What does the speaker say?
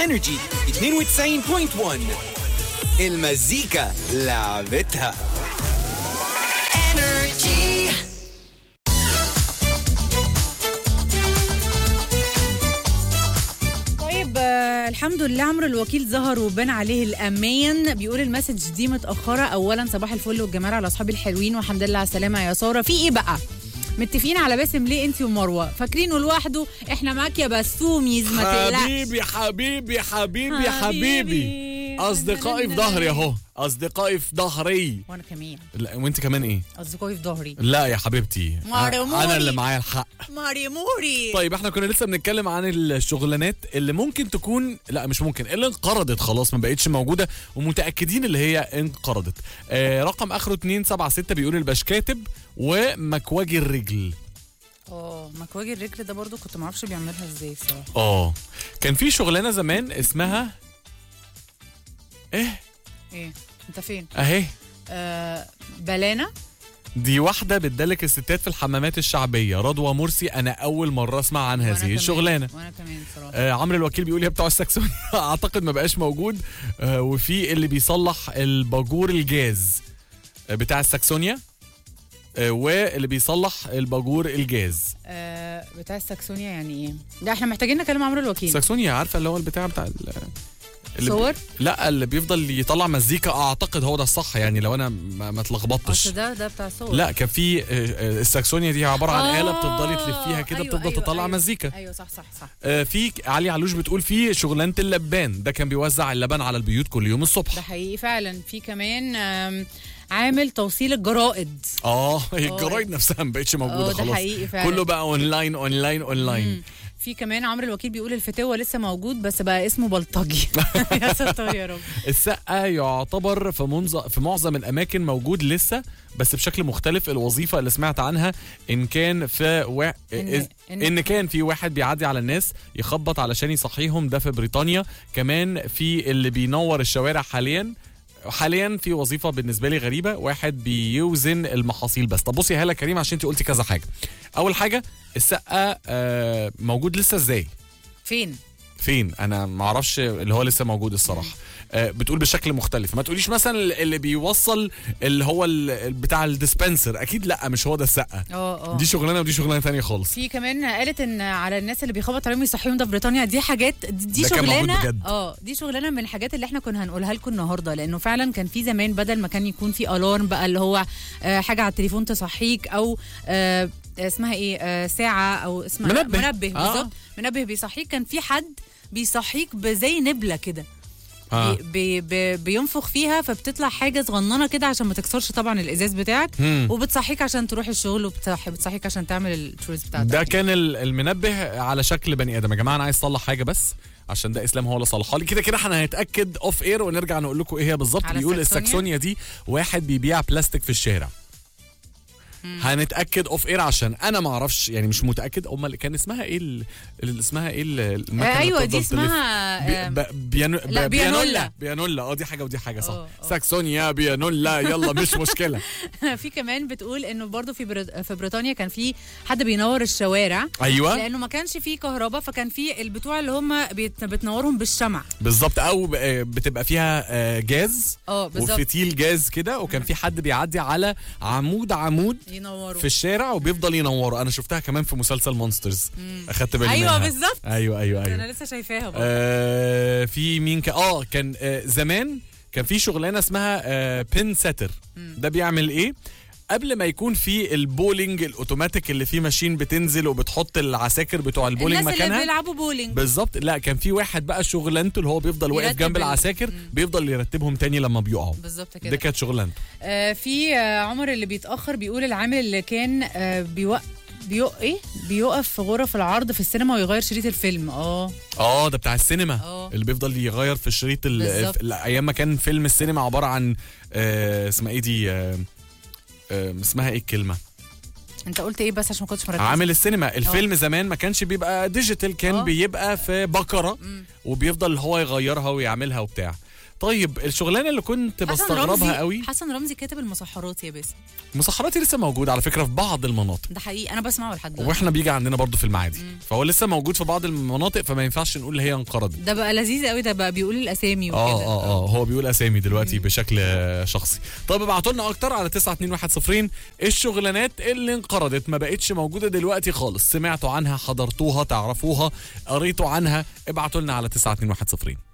انرجي 92.1 المزيكا لعبتها طيب آه الحمد لله عمرو الوكيل ظهر وبان عليه الامان بيقول المسج دي متاخره اولا صباح الفل والجمال على اصحابي الحلوين والحمد لله على السلامه يا ساره في ايه بقى متفقين على باسم ليه انت ومروه فاكرينه لوحده احنا معاك يا بسوميز ما تقلقش حبيبي حبيبي حبيبي حبيبي اصدقائي في ظهري اهو اصدقائي في ظهري وانا كمان لا وانت كمان ايه اصدقائي في ظهري لا يا حبيبتي مرموري. انا اللي معايا الحق ماري موري طيب احنا كنا لسه بنتكلم عن الشغلانات اللي ممكن تكون لا مش ممكن اللي انقرضت خلاص ما بقتش موجوده ومتاكدين اللي هي انقرضت آه رقم اخره 276 بيقول الباش كاتب ومكواجي الرجل اه مكواجي الرجل ده برضو كنت معرفش بيعملها ازاي الصراحه اه كان في شغلانه زمان اسمها ايه ايه انت فين اهي آه بلانا دي واحدة بتدلك الستات في الحمامات الشعبية رضوى مرسي أنا أول مرة أسمع عن وأنا هذه كمان. الشغلانة وانا كمان صراحه آه عمرو الوكيل بيقول يا بتوع الساكسونية أعتقد ما بقاش موجود آه وفي اللي بيصلح الباجور الجاز آه بتاع الساكسونيا آه واللي بيصلح الباجور الجاز آه بتاع الساكسونيا يعني ايه؟ لا احنا محتاجين نكلم عمرو الوكيل الساكسونيا عارفة اللي هو البتاع بتاع ال- اللي صور؟ لا اللي بيفضل يطلع مزيكا أعتقد هو ده الصح يعني لو أنا ما ما اتلخبطتش اصل ده ده بتاع صور لا كان في آه، آه، الساكسونيا دي عباره عن آه، آلة بتفضلي تلفيها كده أيوة، بتفضل أيوة، تطلع أيوة. مزيكا ايوه صح صح صح آه، في علي علوش بتقول في شغلانه اللبان ده كان بيوزع اللبن على البيوت كل يوم ده الصبح حقيقي فعلا في كمان آم، عامل توصيل الجرائد اه هي الجرايد نفسها ما بقتش موجوده آه، ده خلاص حقيقي فعلا. كله بقى اونلاين اونلاين اونلاين في كمان عمرو الوكيل بيقول الفتوة لسه موجود بس بقى اسمه بلطجي يا ستار يا رب السقا يعتبر في منظ... في معظم الاماكن موجود لسه بس بشكل مختلف الوظيفه اللي سمعت عنها ان كان في و... إن- إن... إن- ان كان في واحد بيعدي على الناس يخبط علشان يصحيهم ده في بريطانيا كمان في اللي بينور الشوارع حاليا حاليا في وظيفه بالنسبه لي غريبه واحد بيوزن المحاصيل بس طب بصي يا هاله كريم عشان انت قلتي كذا حاجه اول حاجه السقا آه، موجود لسه ازاي فين؟ فين انا ما اعرفش اللي هو لسه موجود الصراحه آه، بتقول بشكل مختلف ما تقوليش مثلا اللي بيوصل اللي هو ال- بتاع الديسبنسر اكيد لا مش هو ده السقا اه اه دي شغلانه ودي شغلانه تانية خالص في كمان قالت ان على الناس اللي بيخبط عليهم يصحيهم ده في بريطانيا دي حاجات دي, دي ده كان موجود شغلانه بجد. اه دي شغلانه من الحاجات اللي احنا كنا هنقولها لكم النهارده لانه فعلا كان في زمان بدل ما كان يكون في الارم بقى اللي هو آه حاجه على التليفون تصحيك او آه اسمها ايه آه ساعه او اسمها منبه. منبه آه. بالظبط منبه بيصحيك كان في حد بيصحيك بزي نبله كده آه. بي بي بي بينفخ فيها فبتطلع حاجه صغننه كده عشان ما تكسرش طبعا الازاز بتاعك مم. وبتصحيك عشان تروح الشغل وبتصحيك عشان تعمل الشورز بتاعتك ده كان ال- المنبه على شكل بني ادم يا جماعه انا عايز اصلح حاجه بس عشان ده اسلام هو اللي صلحها لي كده كده احنا هنتاكد اوف اير ونرجع نقول لكم ايه هي بالظبط على بيقول الساكسونيا؟ الساكسونيا دي واحد بيبيع بلاستيك في الشارع هنتاكد اوف اير عشان انا ما اعرفش يعني مش متاكد امال كان اسمها ايه ال- ال- اسمها ايه ال- المكنه آه، اللي ايوه دي بتفضل تلف؟ اسمها بي- آه، ب- بيانو لا، ب- بيانولا. بيانولا اه دي حاجه ودي حاجه صح آه، آه. ساكسونيا بيانولا يلا مش مشكله في كمان بتقول انه برضو في بريط- في بريطانيا كان في حد بينور الشوارع ايوه لانه ما كانش فيه كهرباء فكان في البتوع اللي هم بيت- بتنورهم بالشمع بالظبط او ب- آه، بتبقى فيها آه، جاز اه بالظبط وفتيل جاز كده وكان في حد بيعدي على عمود عمود ينوروا في الشارع وبيفضل ينوره انا شفتها كمان في مسلسل مونسترز اخدت بالي ايوه منها. بالظبط ايوه ايوه ايوه انا لسه شايفاها برضو. آه في مين ك... اه كان آه زمان كان في شغلانه اسمها آه بين سيتر ده بيعمل ايه قبل ما يكون في البولينج الاوتوماتيك اللي فيه ماشين بتنزل وبتحط العساكر بتوع البولينج الناس اللي مكانها بيلعبوا بولينج بالظبط لا كان في واحد بقى شغلانته اللي هو بيفضل واقف يرتب جنب ال- العساكر بيفضل يرتبهم تاني لما بيقعوا بالظبط ده كده كانت شغلانته آه في آه عمر اللي بيتاخر بيقول العامل اللي كان آه بيوق بيق ايه بيقف في غرف العرض في السينما ويغير شريط الفيلم اه اه ده بتاع السينما اه. اللي بيفضل يغير في الشريط ال- بالظبط. ال- ايام ما كان فيلم السينما عباره عن آه اسمها ايه دي آه آه اسمها ايه الكلمه انت قلت ايه بس عشان ما كنتش مركز عامل السينما الفيلم زمان ما كانش بيبقى ديجيتال كان اه. بيبقى في بكره وبيفضل هو يغيرها ويعملها وبتاع طيب الشغلانه اللي كنت حسن بستغربها رمزي قوي حسن رمزي كاتب المسحرات يا باسم مسحراتي لسه موجود على فكره في بعض المناطق ده حقيقي انا بسمعه لحد دلوقتي واحنا بيجي عندنا برضو في المعادي فهو لسه موجود في بعض المناطق فما ينفعش نقول هي انقرضت ده بقى لذيذ قوي ده بقى بيقول الاسامي وكده اه اه اه هو بيقول اسامي دلوقتي بشكل آه، شخصي طب ابعتوا لنا اكتر على 92110 الشغلانات اللي انقرضت ما بقتش موجوده دلوقتي خالص سمعتوا عنها حضرتوها تعرفوها قريتوا عنها ابعتوا لنا على 92110